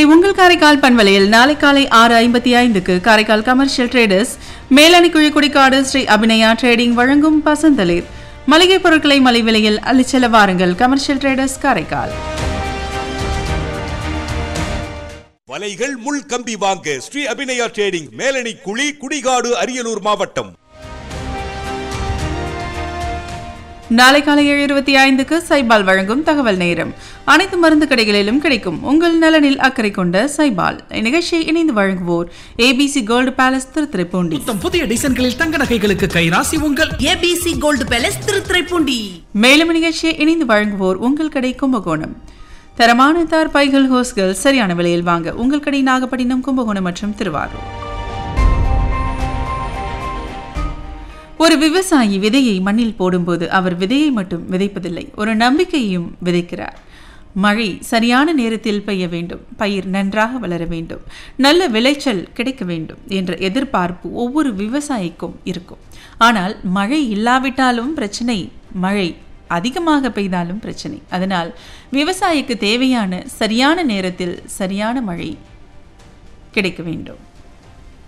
உங்கள் காரைக்கால் பண்பலையில் நாளை காலை ஆறு ஐம்பத்தி ஐந்துக்கு Karaikal commercial traders Melani Kuzhikudikadu Sri Abhinaya trading வழங்கும் பசந்தளிர் மளிகை பொருட்களை மலை விலையில் அள்ளிச்செல்ல வாருங்கள் கமர்ஷியல் ட்ரேடர்ஸ் காரைக்கால் வலைகள் முள் கம்பி வாங்க ஸ்ரீ அபிநயா ட்ரேடிங் மேலணி குழி குடிகாடு அரியலூர் மாவட்டம் நாளை காலை ஏழு இருபத்தி ஐந்துக்கு சைபால் வழங்கும் தகவல் நேரம் அனைத்து மருந்து கடைகளிலும் கிடைக்கும் உங்கள் நலனில் அக்கறை கொண்ட சைபால் இந்நிகழ்ச்சியை இணைந்து வழங்குவோர் ஏபிசி கோல்டு பேலஸ் திருத்துறைப்பூண்டி புத்தம் புதிய டிசைன்களில் தங்க நகைகளுக்கு கைராசி உங்கள் ஏபிசி கோல்டு பேலஸ் திருத்துறைப்பூண்டி மேலும் நிகழ்ச்சியை இணைந்து வழங்குவோர் உங்கள் கடை கும்பகோணம் தரமான தார் பைகள் ஹோஸ்கள் சரியான விலையில் வாங்க உங்கள் கடை நாகப்பட்டினம் கும்பகோணம் மற்றும் திருவாரூர் ஒரு விவசாயி விதையை மண்ணில் போடும்போது அவர் விதையை மட்டும் விதைப்பதில்லை ஒரு நம்பிக்கையையும் விதைக்கிறார் மழை சரியான நேரத்தில் பெய்ய வேண்டும் பயிர் நன்றாக வளர வேண்டும் நல்ல விளைச்சல் கிடைக்க வேண்டும் என்ற எதிர்பார்ப்பு ஒவ்வொரு விவசாயிக்கும் இருக்கும் ஆனால் மழை இல்லாவிட்டாலும் பிரச்சனை மழை அதிகமாக பெய்தாலும் பிரச்சனை அதனால் விவசாயிக்கு தேவையான சரியான நேரத்தில் சரியான மழை கிடைக்க வேண்டும்